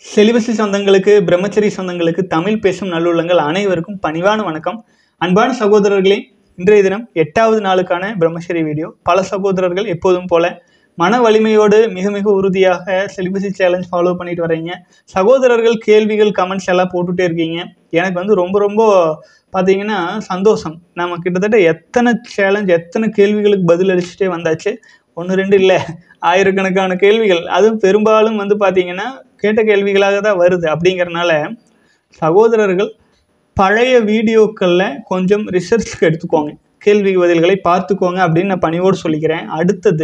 செலிபசி சொந்தங்களுக்கு பிரம்மச்சரி சொந்தங்களுக்கு தமிழ் பேசும் நல்லுள்ளங்கள் அனைவருக்கும் பணிவான வணக்கம் அன்பான சகோதரர்களே இன்றைய தினம் எட்டாவது நாளுக்கான பிரம்மச்சரி வீடியோ பல சகோதரர்கள் எப்போதும் போல மன வலிமையோடு மிக மிக உறுதியாக செலிபசி சேலஞ்ச் ஃபாலோ பண்ணிட்டு வர்றீங்க சகோதரர்கள் கேள்விகள் கமெண்ட்ஸ் எல்லாம் போட்டுட்டே இருக்கீங்க எனக்கு வந்து ரொம்ப ரொம்ப பார்த்தீங்கன்னா சந்தோஷம் நம்ம கிட்டத்தட்ட எத்தனை சேலஞ்ச் எத்தனை கேள்விகளுக்கு பதில் அளிச்சுட்டே வந்தாச்சு ஒன்று ரெண்டு இல்லை ஆயிரக்கணக்கான கேள்விகள் அதுவும் பெரும்பாலும் வந்து பார்த்தீங்கன்னா கேட்ட கேள்விகளாக தான் வருது அப்படிங்கறனால சகோதரர்கள் பழைய வீடியோக்களில் கொஞ்சம் ரிசர்ச்க்கு எடுத்துக்கோங்க கேள்வி பதில்களை பார்த்துக்கோங்க அப்படின்னு நான் பணிவோடு சொல்லிக்கிறேன் அடுத்தது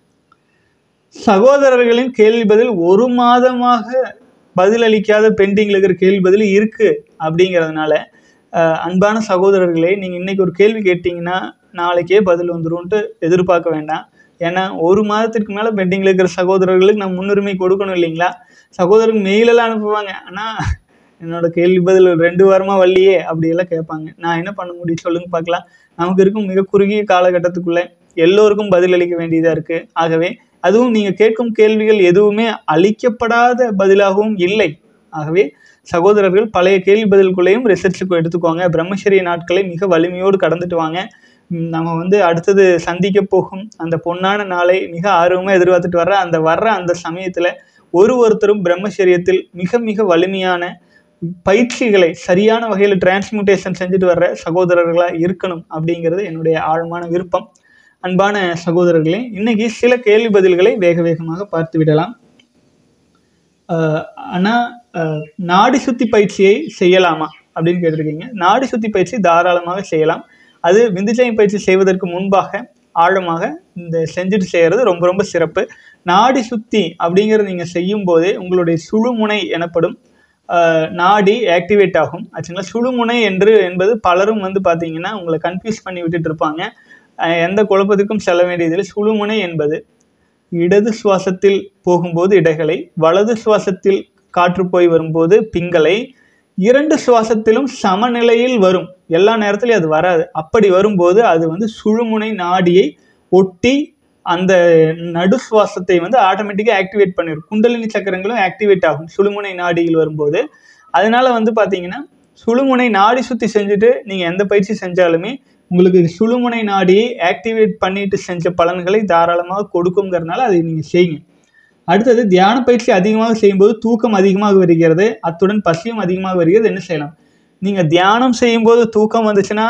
சகோதரர்களின் கேள்வி பதில் ஒரு மாதமாக பதிலளிக்காத பெண்டிங்கில் இருக்கிற கேள்வி பதில் இருக்கு அப்படிங்கிறதுனால அஹ், அன்பான சகோதரர்களே நீங்கள் இன்னைக்கு ஒரு கேள்வி கேட்டிங்கன்னா நாளைக்கே பதில் வந்துரும்ன்ட்டு எதிர்பார்க்க வேண்டாம் ஏன்னா ஒரு மாதத்திற்கு மேலே பெண்டிங்கில் இருக்கிற சகோதரர்களுக்கு நம்ம முன்னுரிமை கொடுக்கணும் இல்லைங்களா சகோதரருக்கு மெயிலெல்லாம் அனுப்புவாங்க ஆனால் என்னோட கேள்வி பதில் ரெண்டு வாரமாக வரலையே அப்படியெல்லாம் கேட்பாங்க நான் என்ன பண்ண முடியும் சொல்லுங்க பார்க்கலாம் நமக்கு இருக்கும் மிக குறுகிய காலகட்டத்துக்குள்ளே எல்லோருக்கும் பதிலளிக்க வேண்டியதாக இருக்குது ஆகவே அதுவும் நீங்கள் கேட்கும் கேள்விகள் எதுவுமே அளிக்கப்படாத பதிலாகவும் இல்லை ஆகவே சகோதரர்கள் பழைய கேள்வி பதில்குள்ளேயும் ரிசர்ச்சுக்கு எடுத்துக்கோங்க பிரம்மச்சரிய நாட்களை மிக வலிமையோடு கடந்துட்டு வாங்க ம், நம்ம வந்து அடுத்தது சந்திக்க போகும் அந்த பொன்னான நாளை மிக ஆர்வமாக எதிர்பார்த்துட்டு வர்ற அந்த வர்ற அந்த சமயத்தில் ஒரு ஒருத்தரும் பிரம்மச்சரியத்தில் மிக மிக வலிமையான பயிற்சிகளை சரியான வகையில் டிரான்ஸ்மியூட்டேஷன் செஞ்சுட்டு வர்ற சகோதரர்களாக இருக்கணும் அப்படிங்கிறது என்னுடைய ஆழமான விருப்பம் அன்பான சகோதரர்களே இன்னைக்கு சில கேள்வி பதில்களை வேக வேகமாக பார்த்து விடலாம் ஆஹ் ஆனா ஆஹ் நாடி சுத்தி பயிற்சியை செய்யலாமா அப்படின்னு கேட்டிருக்கீங்க நாடி சுத்தி பயிற்சி தாராளமாக செய்யலாம் அது விந்துஜயம் பயிற்சி செய்வதற்கு முன்பாக ஆழமாக இந்த செஞ்சுட்டு செய்கிறது ரொம்ப ரொம்ப சிறப்பு நாடி சுத்தி அப்படிங்கிறத நீங்கள் செய்யும் போதே உங்களுடைய சுழுமுனை எனப்படும் ஆஹ் நாடி ஆக்டிவேட் ஆகும் ஆச்சுங்களா சுழுமுனை என்று என்பது பலரும் வந்து பார்த்தீங்கன்னா உங்களை கன்ஃபியூஸ் பண்ணி விட்டுட்டு இருப்பாங்க ஆஹ் எந்த குழப்பத்துக்கும் செல்ல வேண்டியதில்லை சுழுமுனை என்பது இடது சுவாசத்தில் போகும்போது இடைகளை வலது சுவாசத்தில் காற்று போய் வரும்போது பிங்களை இரண்டு சுவாசத்திலும் சமநிலையில் வரும் எல்லா நேரத்திலையும் அது வராது அப்படி வரும்போது அது வந்து சுழுமுனை நாடியை ஒட்டி அந்த நடு சுவாசத்தை வந்து ஆட்டோமேட்டிக்காக ஆக்டிவேட் பண்ணிடும் குண்டலினி சக்கரங்களும் ஆக்டிவேட் ஆகும் சுழுமுனை நாடியில் வரும்போது அதனால வந்து பார்த்தீங்கன்னா சுழுமுனை நாடி சுற்றி செஞ்சுட்டு நீங்கள் எந்த பயிற்சி செஞ்சாலுமே உங்களுக்கு சுழுமுனை நாடியை ஆக்டிவேட் பண்ணிட்டு செஞ்ச பலன்களை தாராளமாக கொடுக்குங்கிறதுனால அதை நீங்கள் செய்யுங்க அடுத்தது தியான பயிற்சி அதிகமாக செய்யும்போது தூக்கம் அதிகமாக வருகிறது அத்துடன் பசியும் அதிகமாக வருகிறது என்ன செய்யலாம் நீங்கள் தியானம் செய்யும்போது தூக்கம் வந்துச்சுன்னா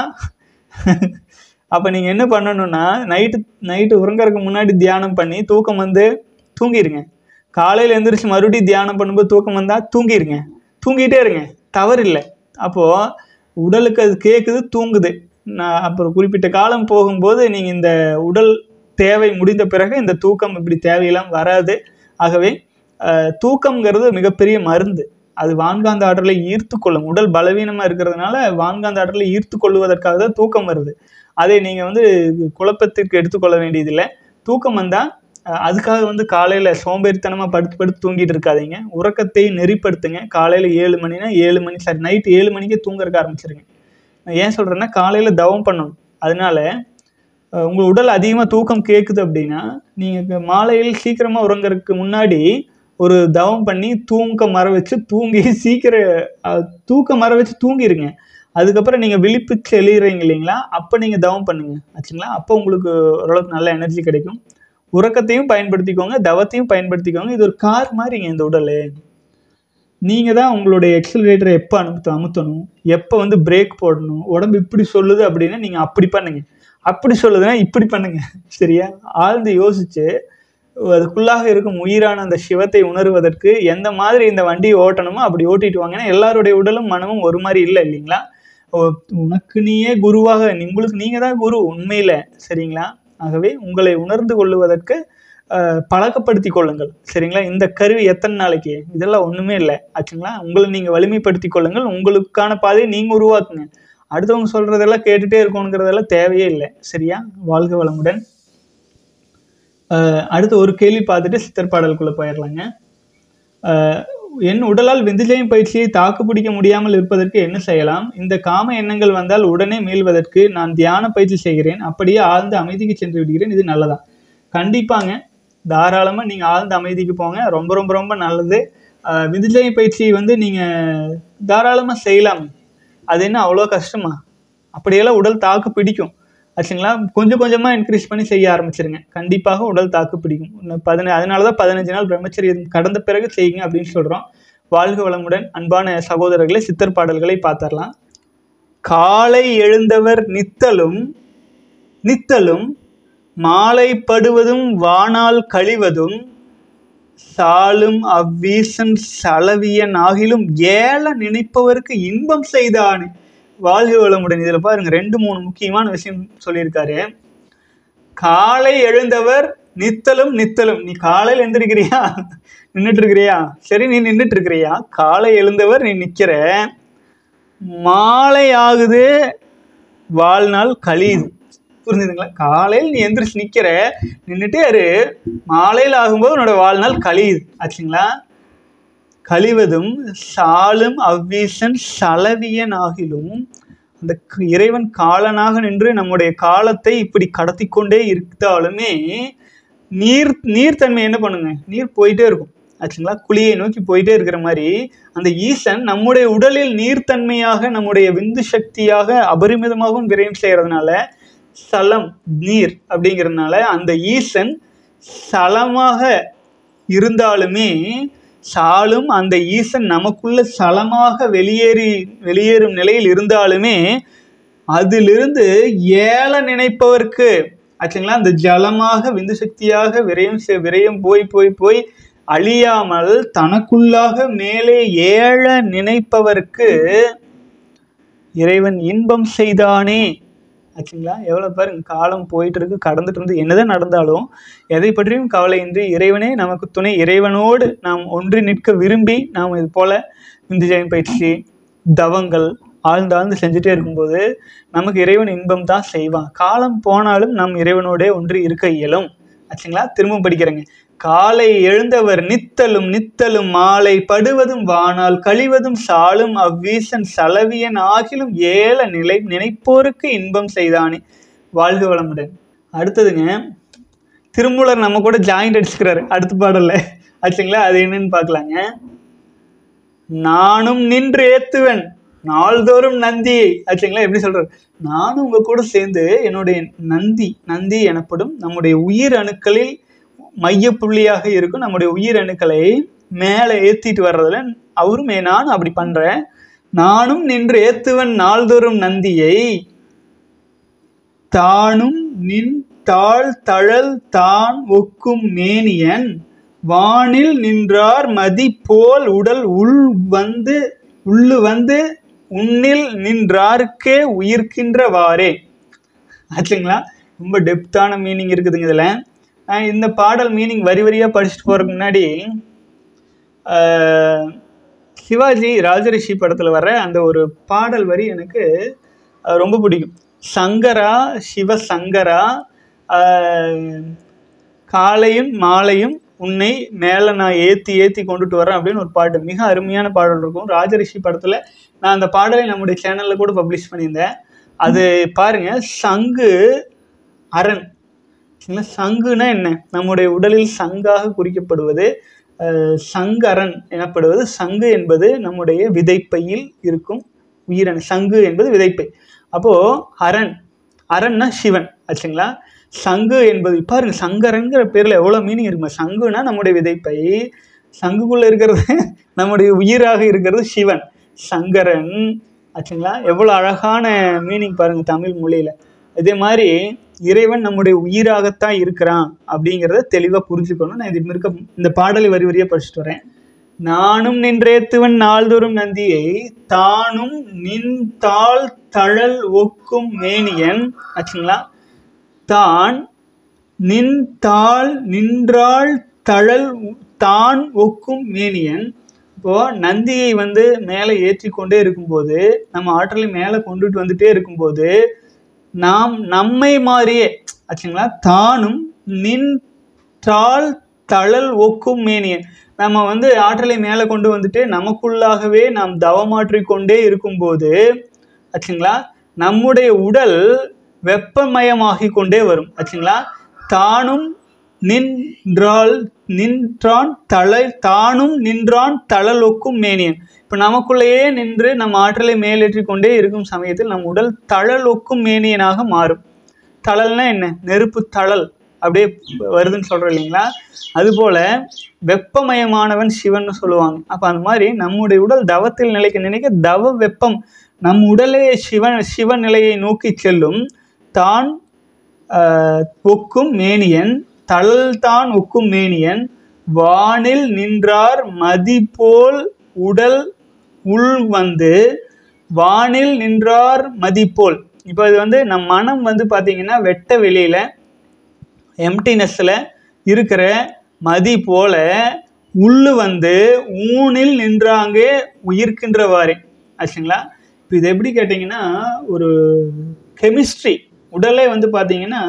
அப்போ நீங்கள் என்ன பண்ணணும்னா நைட்டு நைட்டு உறங்கறதுக்கு முன்னாடி தியானம் பண்ணி தூக்கம் வந்து தூங்கிடுங்க காலையில் எந்திரிச்சு மறுபடியும் தியானம் பண்ணும்போது தூக்கம் வந்தால் தூங்கிடுங்க தூங்கிட்டே இருங்க தவறு இல்லை அப்போது உடலுக்கு அது கேட்குது தூங்குது நான் அப்புறம் குறிப்பிட்ட காலம் போகும்போது நீங்கள் இந்த உடல் தேவை முடிந்த பிறகு இந்த தூக்கம் இப்படி தேவையெல்லாம் வராது ஆகவே அஹ், தூக்கம்ங்கிறது மிகப்பெரிய மருந்து அது வான்காந்த ஆற்றலை ஈர்த்து கொள்ளும் உடல் பலவீனமாக இருக்கிறதுனால வான்காந்த ஆற்றலை ஈர்த்து கொள்வதற்காக தான் தூக்கம் வருது அதை நீங்கள் வந்து குழப்பத்திற்கு எடுத்துக்கொள்ள வேண்டியதில்லை தூக்கம் வந்தால் அதுக்காக வந்து காலையில் சோம்பேறித்தனமாக படுத்து படுத்து தூங்கிட்டு இருக்காதீங்க உறக்கத்தை நெறிப்படுத்துங்க காலையில் ஏழு மணினா ஏழு மணி சாரி நைட்டு ஏழு மணிக்கே தூங்குறக்க ஆரம்பிச்சிருங்க நான் ஏன் சொல்கிறேன்னா காலையில் தவம் பண்ணணும் அதனால அஹ், உங்க உடல் அதிகமாக தூக்கம் கேட்குது அப்படின்னா நீங்கள் மாலையில் சீக்கிரமாக உறங்குறதுக்கு முன்னாடி ஒரு தவம் பண்ணி தூங்க மர வச்சு தூங்கி சீக்கிரம் அஹ், தூக்க மர வச்சு தூங்கிடுங்க அதுக்கப்புறம் நீங்கள் விழிப்பு எழுகிறீங்க இல்லைங்களா அப்போ நீங்கள் தவம் பண்ணுங்க ஆச்சுங்களா அப்போ உங்களுக்கு ஓரளவுக்கு நல்ல எனர்ஜி கிடைக்கும் உறக்கத்தையும் பயன்படுத்திக்கோங்க தவத்தையும் பயன்படுத்திக்கோங்க இது ஒரு கார் மாதிரிங்க இந்த உடல் நீங்கள் தான் உங்களுடைய எக்ஸலரேட்டரை எப்போ அனுப்பு அமுத்தணும் எப்போ வந்து பிரேக் போடணும் உடம்பு இப்படி சொல்லுது அப்படின்னா நீங்கள் அப்படி பண்ணுங்க அப்படி சொல்லுதுன்னா இப்படி பண்ணுங்க சரியா ஆழ்ந்து யோசிச்சு அதுக்குள்ளாக இருக்கும் உயிரான அந்த சிவத்தை உணர்வதற்கு எந்த மாதிரி இந்த வண்டியை ஓட்டணுமோ அப்படி ஓட்டிட்டு வாங்க ஏன்னா எல்லாருடைய உடலும் மனமும் ஒரு மாதிரி இல்லை இல்லைங்களா ஓ- உனக்கு நீயே குருவாக உங்களுக்கு நீங்கள் தான் குரு உண்மையில் சரிங்களா ஆகவே உங்களை உணர்ந்து கொள்ளுவதற்கு அஹ், பழக்கப்படுத்தி கொள்ளுங்கள் சரிங்களா இந்த கருவி எத்தனை நாளைக்கு இதெல்லாம் ஒன்றுமே இல்லை ஆச்சுங்களா உங்களை நீங்கள் வலிமைப்படுத்தி கொள்ளுங்கள் உங்களுக்கான பாதையை நீங்கள் உருவாக்குங்க அடுத்தவங்க சொல்கிறதெல்லாம் கேட்டுகிட்டே இருக்கணுங்கிறதெல்லாம் தேவையே இல்லை சரியா வாழ்க வளமுடன் அஹ், அடுத்து ஒரு கேள்வி பார்த்துட்டு சித்தர் பாடலுக்குள்ளே போயிடலாங்க அஹ், என் உடலால் விந்துஜயம் பயிற்சியை தாக்கு பிடிக்க முடியாமல் இருப்பதற்கு என்ன செய்யலாம் இந்த காம எண்ணங்கள் வந்தால் உடனே மீள்வதற்கு நான் தியான பயிற்சி செய்கிறேன் அப்படியே ஆழ்ந்த அமைதிக்கு சென்று விடுகிறேன் இது நல்லதா கண்டிப்பாங்க தாராளமாக நீங்கள் ஆழ்ந்த அமைதிக்கு போங்க ரொம்ப ரொம்ப ரொம்ப நல்லது ஆஹ் விந்துஜய பயிற்சி வந்து நீங்கள் தாராளமாக செய்யலாம் அது என்ன அவ்வளோ கஷ்டமா அப்படியெல்லாம் உடல் தாக்கு பிடிக்கும் ஆச்சுங்களா கொஞ்சம் கொஞ்சமாக இன்க்ரீஸ் பண்ணி செய்ய ஆரம்பிச்சிருங்க கண்டிப்பாக உடல் தாக்கு பிடிக்கும் இன்னும் பதின அதனால தான் பதினஞ்சு நாள் பிரம்மச்சரியம் கடந்த பிறகு செய்யுங்க அப்படின்னு சொல்கிறோம் வாழ்க வளமுடன் அன்பான சகோதரர்களை சித்தர் பாடல்களை பார்த்தரலாம் காலை எழுந்தவர் நித்தலும் நித்தலும் மாலைப்படுவதும் வானால் கழிவதும் சாலும் அவ்வீசன் சலவியன் ஆகிலும் ஏல நினைப்பவருக்கு இன்பம் செய்தானே வாழ்க வளமுடன் இதில் பாருங்க ரெண்டு மூணு முக்கியமான விஷயம் சொல்லியிருக்காரு காலை எழுந்தவர் நித்தலும் நித்தலும் நீ காலையில் எழுந்திருக்கிறியா நின்றுட்டு இருக்கிறியா சரி நீ நின்றுட்டு இருக்கிறியா காலை எழுந்தவர் நீ நிற்கிற மாலை ஆகுது வாழ்நாள் கழியுது புரிஞ்சுதுங்களா காலையில் நீ எந்திரிச்சு நிற்கிற நின்றுட்டே இரு மாலையில் ஆகும்போது உன்னோட வாழ்நாள் கழியுது ஆச்சுங்களா கழிவதும் சாலும் அவ்வீசன் சலவியன் ஆகிலும் அந்த க- இறைவன் காலனாக நின்று நம்முடைய காலத்தை இப்படி கடத்தி கொண்டே இருந்தாலுமே நீர் நீர்த்தன்மை என்ன பண்ணுங்க நீர் போயிட்டே இருக்கும் ஆச்சுங்களா குழியை நோக்கி போயிட்டே இருக்கிற மாதிரி அந்த ஈசன் நம்முடைய உடலில் நீர்த்தன்மையாக நம்முடைய விந்து சக்தியாக அபரிமிதமாகவும் விரயம் செய்யறதுனால சலம் நீர் அப்படிங்கிறதுனால அந்த ஈசன் சலமாக இருந்தாலுமே சாலும் அந்த ஈசன் நமக்குள்ள சலமாக வெளியேறி வெளியேறும் நிலையில் இருந்தாலுமே அதிலிருந்து ஏல நினைப்பவர்க்கு ஆச்சுங்களா அந்த ஜலமாக விந்து சக்தியாக விரயம் செ- விரயம் போய் போய் போய் அழியாமல் தனக்குள்ளாக மேலே ஏழ நினைப்பவர்க்கு இறைவன் இன்பம் செய்தானே ஆச்சுங்களா எவ்வளோ பாருங்க காலம் போயிட்டு இருக்கு கடந்துட்டு இருந்து என்னதான் நடந்தாலும் எதை பற்றியும் கவலையின்றி இறைவனே நமக்கு துணை இறைவனோடு நாம் ஒன்றி நிற்க விரும்பி நாம் இது போல இந்து ஜெயம் பயிற்சி தவங்கள் ஆழ்ந்தாழ்ந்து செஞ்சுட்டே இருக்கும்போது நமக்கு இறைவன் இன்பம் தான் செய்வான் காலம் போனாலும் நாம் இறைவனோடே ஒன்றி இருக்க இயலும் ஆச்சுங்களா திரும்ப படிக்கிறேங்க காலை எழுந்தவர் நித்தலும் நித்தலும் மாலை படுவதும் வானால் கழிவதும் சாலும் அவ்வீசன் சலவியன் ஆகிலும் ஏல நிலை நினைப்போருக்கு இன்பம் செய்தானே வாழ்க வளமுடன் அடுத்ததுங்க திருமூலர் நம்ம கூட ஜாயிண்ட் அடிச்சுக்கிறாரு அடுத்த பாடல்ல ஆச்சுங்களா அது என்னன்னு பார்க்கலாங்க நானும் நின்று ஏத்துவன் நாள்தோறும் நந்தி ஆச்சுங்களா எப்படி சொல்றாரு நானும் உங்க கூட சேர்ந்து என்னுடைய நந்தி நந்தி எனப்படும் நம்முடைய உயிர் அணுக்களில் மையப்புள்ளியாக இருக்கும் நம்முடைய உயிர் அணுக்களை மேலே ஏத்திட்டு வர்றதுல அவரும் ஏ- நானும் அப்படி பண்றேன் நானும் நின்று ஏத்துவன் நாள்தோறும் நந்தியை தானும் நின் தாழ் தழல் தான் ஒக்கும் மேனியன் வானில் நின்றார் மதி போல் உடல் உள் வந்து உள்ளு வந்து உன்னில் நின்றாருக்கே உயிர்க்கின்றவாறே ஆச்சுங்களா ரொம்ப டெப்த்தான மீனிங் இருக்குதுங்க இதில் நான் இந்த பாடல் மீனிங் வரி வரியாக படிச்சுட்டு போகிறதுக்கு முன்னாடி ஆஹ், சிவாஜி ராஜரிஷி படத்தில் வர்ற அந்த ஒரு பாடல் வரி எனக்கு அஹ், ரொம்ப பிடிக்கும் சங்கரா சிவ சங்கரா ஆஹ், காலையும் மாலையும் உன்னை மேலே நான் ஏற்றி ஏற்றி கொண்டுட்டு வரேன் அப்படின்னு ஒரு பாட்டு மிக அருமையான பாடல் இருக்கும் ராஜரிஷி படத்தில் நான் அந்த பாடலை நம்முடைய சேனலில் கூட பப்ளிஷ் பண்ணியிருந்தேன் அது பாருங்க சங்கு அரண் சரிங்களா சங்குனா என்ன நம்முடைய உடலில் சங்காக குறிக்கப்படுவது அஹ், சங்கரன் எனப்படுவது சங்கு என்பது நம்முடைய விதைப்பையில் இருக்கும் உயிரணு சங்கு என்பது விதைப்பை அப்போ அரண் அரண்னா சிவன் ஆச்சுங்களா சங்கு என்பது பாருங்க சங்கரன்கிற பேர்ல எவ்வளவு மீனிங் இருக்குமா சங்குனா நம்முடைய விதைப்பை சங்குக்குள்ள இருக்கிறது நம்முடைய உயிராக இருக்கிறது சிவன் சங்கரன் ஆச்சுங்களா எவ்வளவு அழகான மீனிங் பாருங்க தமிழ் மொழியில இதே மாதிரி இறைவன் நம்முடைய உயிராகத்தான் இருக்கிறான் அப்படிங்கிறத தெளிவாக புரிஞ்சுக்கணும் நான் இது இருக்க இந்த பாடலை வரி வரியாக படிச்சுட்டு வரேன் நானும் நின்றேத்துவன் நாள்தோறும் நந்தியை தானும் நின் தாள் தழல் ஒக்கும் மேனியன் ஆச்சுங்களா தான் நின் தாள் நின்றாள் தழல் தான் ஒக்கும் மேனியன் இப்போ நந்தியை வந்து மேலே ஏற்றி கொண்டே இருக்கும்போது நம்ம ஆற்றலை மேலே கொண்டுட்டு வந்துட்டே இருக்கும்போது நாம் நம்மை மாதிரியே ஆச்சுங்களா தானும் நின் தாள் தழல் ஒக்கும் மேனியன் நம்ம வந்து ஆற்றலை மேலே கொண்டு வந்துட்டு நமக்குள்ளாகவே நாம் தவமாற்றிக் கொண்டே இருக்கும்போது ஆச்சுங்களா நம்முடைய உடல் வெப்பமயமாகி கொண்டே வரும் ஆச்சுங்களா தானும் நின்றால் நின்றான் தலை தானும் நின்றான் தழலொக்கும் மேனியன் இப்போ நமக்குள்ளேயே நின்று நம் ஆற்றலை மேலேற்றி கொண்டே இருக்கும் சமயத்தில் நம் உடல் தழலொக்கும் மேனியனாக மாறும் தழல்னா என்ன நெருப்பு தழல் அப்படியே வருதுன்னு சொல்கிறோம் இல்லைங்களா அதுபோல் வெப்பமயமானவன் சிவன் சொல்லுவாங்க அப்போ அந்த மாதிரி நம்முடைய உடல் தவத்தில் நிலைக்க நினைக்க தவ வெப்பம் நம் உடலே சிவன் சிவ நிலையை நோக்கி செல்லும் தான் ஆஹ், ஒக்கும் மேனியன் தழல் தான் ஒக்கும் மேனியன் வானில் நின்றார் மதி போல் உடல் உள் வந்து வானில் நின்றார் மதி போல் இப்போ இது வந்து நம் மனம் வந்து பார்த்தீங்கன்னா வெட்ட வெளியில் எம்டினஸ்ல இருக்கிற மதி போல உள்ளு வந்து ஊனில் நின்றாங்கே உயிர்க்கின்றவாறே ஆச்சுங்களா இப்போ இது எப்படி கேட்டிங்கன்னா ஒரு கெமிஸ்ட்ரி உடலே வந்து பார்த்தீங்கன்னா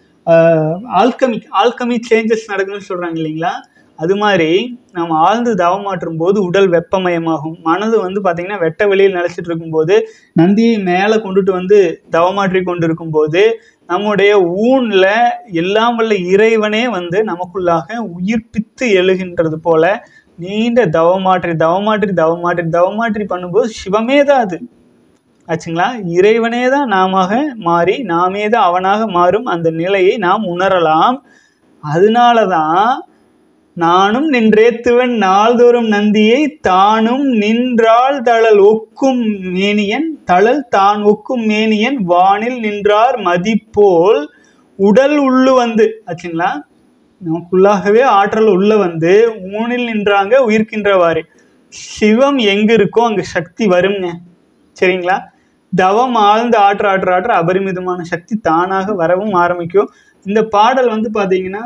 ஆல்கமி ஆல்கமி சேஞ்சஸ் நடக்குதுன்னு சொல்கிறாங்க இல்லைங்களா அது மாதிரி நம்ம ஆழ்ந்து தவமாற்றும் போது உடல் வெப்பமயமாகும் மனது வந்து பார்த்திங்கன்னா வெட்ட வெளியில் நிலச்சிட்டு இருக்கும்போது நந்தியை மேலே கொண்டுட்டு வந்து தவமாற்றி கொண்டு இருக்கும்போது நம்முடைய ஊன்ல எல்லாம் வல்ல இறைவனே வந்து நமக்குள்ளாக உயிர்ப்பித்து எழுகின்றது போல நீண்ட தவமாற்றி தவமாற்றி தவமாற்றி தவமாற்றி பண்ணும்போது சிவமே தான் அது ஆச்சுங்களா இறைவனே தான் நாம மாறி நாமே தான் அவனாக மாறும் அந்த நிலையை நாம் உணரலாம் அதனால தான் நானும் நின்றேத்துவன் நாள்தோறும் நந்தியை தானும் நின்றாள் தழல் ஒக்கும் மேனியன் தழல் தான் ஒக்கும் மேனியன் வானில் நின்றார் மதிப்போல் உடல் உள்ளு வந்து ஆச்சுங்களா நமக்குள்ளாகவே ஆற்றல் உள்ள வந்து ஊனில் நின்றாங்க உயிர்க்கின்றவாறு சிவம் எங்க இருக்கோ அங்க சக்தி வருங்க சரிங்களா தவம் ஆழ்ந்து ஆற்ற ஆற்ற ஆற்ற அபரிமிதமான சக்தி தானாக வரவும் ஆரம்பிக்கும் இந்த பாடல் வந்து பார்த்தீங்கன்னா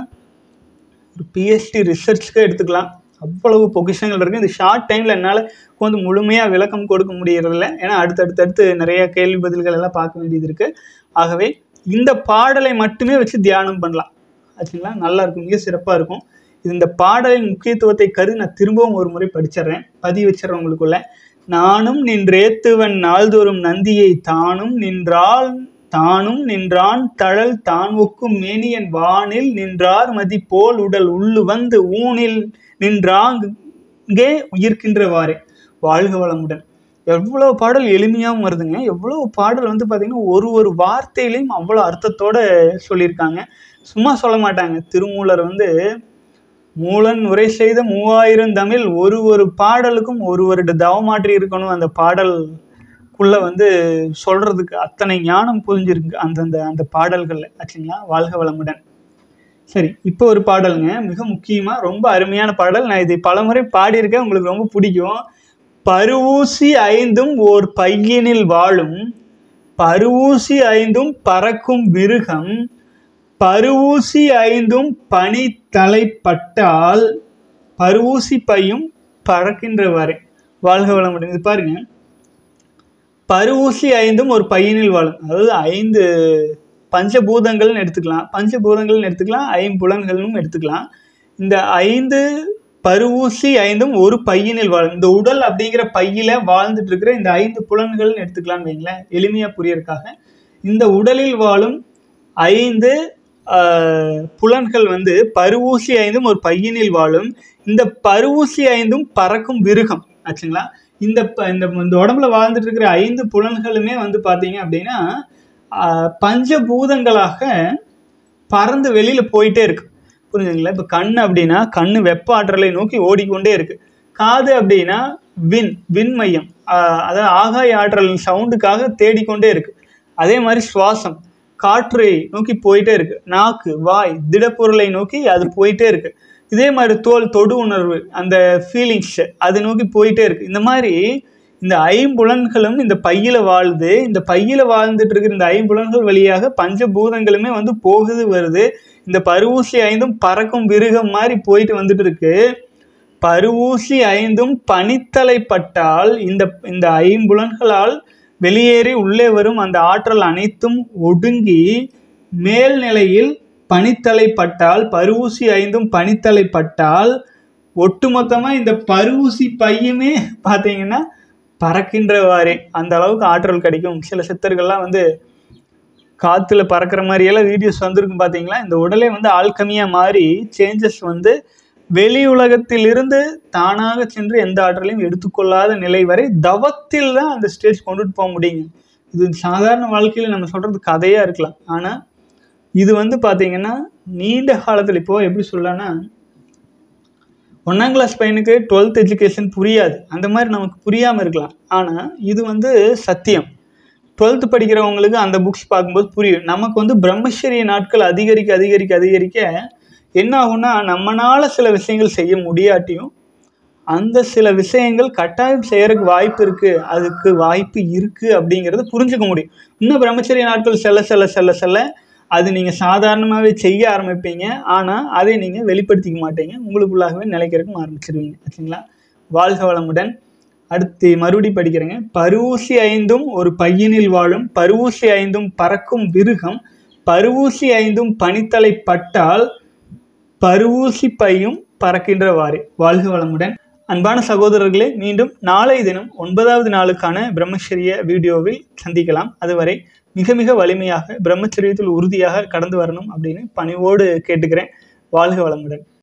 ஒரு பிஹெச்டி ரிசர்ச்க்கு எடுத்துக்கலாம் அவ்வளவு பொக்கிஷங்கள் இருக்குது இந்த ஷார்ட் டைமில் என்னால் கொஞ்சம் முழுமையாக விளக்கம் கொடுக்க முடியறதில்ல ஏன்னா அடுத்தடுத்து அடுத்து நிறைய கேள்வி பதில்கள் எல்லாம் பார்க்க வேண்டியது இருக்குது ஆகவே இந்த பாடலை மட்டுமே வச்சு தியானம் பண்ணலாம் ஆச்சுங்களா நல்லா இருக்கும் மிக சிறப்பாக இருக்கும் இது இந்த பாடலின் முக்கியத்துவத்தை கருதி நான் திரும்பவும் ஒரு முறை படிச்சிடுறேன் பதிவு வச்சிடுறேன் உங்களுக்குள்ள நானும் நின்றேத்துவன் நாள்தோறும் நந்தியை தானும் நின்றால் தானும் நின்றான் தழல் தான் ஒக்கும் மேனியன் வானில் நின்றார் மதி போல் உடல் உள்ளு வந்து ஊனில் நின்றாங்கே உயிர்க்கின்றவாறே வாழ்க வளமுடன் எவ்வளோ பாடல் எளிமையாகவும் வருதுங்க எவ்வளோ பாடல் வந்து பார்த்திங்கன்னா ஒரு ஒரு வார்த்தையிலையும் அவ்வளோ அர்த்தத்தோட சொல்லியிருக்காங்க சும்மா சொல்ல மாட்டாங்க திருமூலர் வந்து மூலன் உரை செய்த மூவாயிரம் தமிழ் ஒரு ஒரு பாடலுக்கும் ஒரு வருட தவமாற்றி இருக்கணும் அந்த பாடலுக்குள்ள வந்து சொல்றதுக்கு அத்தனை ஞானம் புரிஞ்சிருக்கு அந்தந்த அந்த பாடல்கள்ல ஆச்சுங்களா வாழ்க வளமுடன் சரி இப்போ ஒரு பாடலுங்க மிக முக்கியமா ரொம்ப அருமையான பாடல் நான் இதை பலமுறை பாடியிருக்கேன் உங்களுக்கு ரொம்ப பிடிக்கும் பருவூசி ஐந்தும் ஓர் பையனில் வாழும் பருவூசி ஐந்தும் பறக்கும் மிருகம் பருவூசி ஐந்தும் பனி தலைப்பட்டால் பருவூசி பையும் பறக்கின்றவாறு வாழ்க வளமுடன் இது பாருங்க பருவூசி ஐந்தும் ஒரு பையனில் வாழும் அதாவது ஐந்து பஞ்சபூதங்கள்னு எடுத்துக்கலாம் பஞ்சபூதங்கள்னு எடுத்துக்கலாம் ஐம்புலன்கள்னு எடுத்துக்கலாம் இந்த ஐந்து பருவூசி ஐந்தும் ஒரு பையனில் வாழும் இந்த உடல் அப்படிங்கிற பையில வாழ்ந்துட்டு இருக்கிற இந்த ஐந்து புலன்கள்னு எடுத்துக்கலாம்னு வைங்களேன் எளிமையா புரியறதுக்காக இந்த உடலில் வாழும் ஐந்து ஆஹ், புலன்கள் வந்து பருவூசி ஐந்தும் ஒரு பையனில் வாழும் இந்த பருவூசி ஐந்தும் பறக்கும் விருகம் ஆச்சுங்களா இந்த ப- இந்த இந்த உடம்புல வாழ்ந்துட்டு இருக்கிற ஐந்து புலன்களுமே வந்து பார்த்தீங்க அப்படின்னா ஆஹ், பஞ்சபூதங்களாக பறந்து வெளியில போயிட்டே இருக்கு புரிஞ்சுங்களா இப்போ கண் அப்படின்னா கண்ணு வெப்ப ஆற்றலை நோக்கி ஓடிக்கொண்டே இருக்கு காது அப்படின்னா வின் விண் மையம் ஆஹ் அதாவது ஆகாய ஆற்றல் சவுண்டுக்காக தேடிக்கொண்டே இருக்கு அதே மாதிரி சுவாசம் காற்றை நோக்கி போயிட்டே இருக்கு நாக்கு வாய் திடப்பொருளை நோக்கி அது போயிட்டே இருக்கு இதே மாதிரி தோல் தொடு உணர்வு அந்த ஃபீலிங்ஸ் அது நோக்கி போயிட்டே இருக்கு இந்த மாதிரி இந்த ஐம்புலன்களும் இந்த பையில வாழுது இந்த பையில வாழ்ந்துட்டு இருக்கிற இந்த ஐம்புலன்கள் வழியாக பஞ்சபூதங்களுமே வந்து போகுது வருது இந்த பருவூசி ஐந்தும் பறக்கும் விருகம் மாதிரி போயிட்டு வந்துட்டு இருக்கு பருவூசி ஐந்தும் பனித்தலைப்பட்டால் இந்த இந்த ஐம்புலன்களால் வெளியேறி உள்ளே வரும் அந்த ஆற்றல் அனைத்தும் ஒடுங்கி மேல்நிலையில் பனித்தலைப்பட்டால் பருவூசி ஐந்தும் பனித்தலைப்பட்டால் ஒட்டுமொத்தமா இந்த பருவூசி பையுமே பார்த்தீங்கன்னா பறக்கின்றவாறே அந்த அளவுக்கு ஆற்றல் கிடைக்கும் சில சித்தர்கள்லாம் வந்து காற்றுல பறக்கிற மாதிரியெல்லாம் வீடியோஸ் வந்திருக்கும் பார்த்தீங்களா இந்த உடலே வந்து ஆல்கமியாக மாறி சேஞ்சஸ் வந்து வெளி உலகத்திலிருந்து தானாக சென்று எந்த ஆற்றலையும் எடுத்துக்கொள்ளாத நிலை வரை தவத்தில் தான் அந்த ஸ்டேஜ் கொண்டுட்டு போக முடியுங்க இது சாதாரண வாழ்க்கையில் நம்ம சொல்கிறது கதையாக இருக்கலாம் ஆனால் இது வந்து பார்த்தீங்கன்னா நீண்ட காலத்தில் இப்போ எப்படி சொல்லலாம்னா ஒன்றாம் கிளாஸ் பையனுக்கு டுவெல்த் எஜுகேஷன் புரியாது அந்த மாதிரி நமக்கு புரியாமல் இருக்கலாம் ஆனால் இது வந்து சத்தியம் டுவெல்த்து படிக்கிறவங்களுக்கு அந்த புக்ஸ் பார்க்கும்போது புரியும் நமக்கு வந்து பிரம்மச்சரிய நாட்கள் அதிகரிக்க அதிகரிக்க அதிகரிக்க என்ன ஆகும்னா நம்மளால சில விஷயங்கள் செய்ய முடியாட்டியும் அந்த சில விஷயங்கள் கட்டாயம் செய்யறதுக்கு வாய்ப்பு இருக்கு அதுக்கு வாய்ப்பு இருக்கு அப்படிங்கிறத புரிஞ்சுக்க முடியும் இன்னும் பிரம்மச்சரிய நாட்கள் செல்ல செல்ல செல்ல செல்ல அது நீங்கள் சாதாரணமாகவே செய்ய ஆரம்பிப்பீங்க ஆனால் அதை நீங்கள் வெளிப்படுத்திக்க மாட்டீங்க உங்களுக்குள்ளாகவே நிலைக்கிறதுக்கும் ஆரம்பிச்சிருவீங்க ஆச்சுங்களா வாழ்க வளமுடன் அடுத்து மறுபடி படிக்கிறேங்க பருவூசி ஐந்தும் ஒரு பையனில் வாழும் பருவூசி ஐந்தும் பறக்கும் விருகம் பருவூசி ஐந்தும் பனித்தலை பட்டால் பருவூசி பையும் பறக்கின்றவாறு வாழ்க வளமுடன் அன்பான சகோதரர்களே மீண்டும் நாளை தினம் ஒன்பதாவது நாளுக்கான பிரம்மச்சரிய வீடியோவில் சந்திக்கலாம் அதுவரை மிக மிக வலிமையாக பிரம்மச்சரியத்தில் உறுதியாக கடந்து வரணும் அப்படின்னு பணிவோடு கேட்டுக்கிறேன் வாழ்க வளமுடன்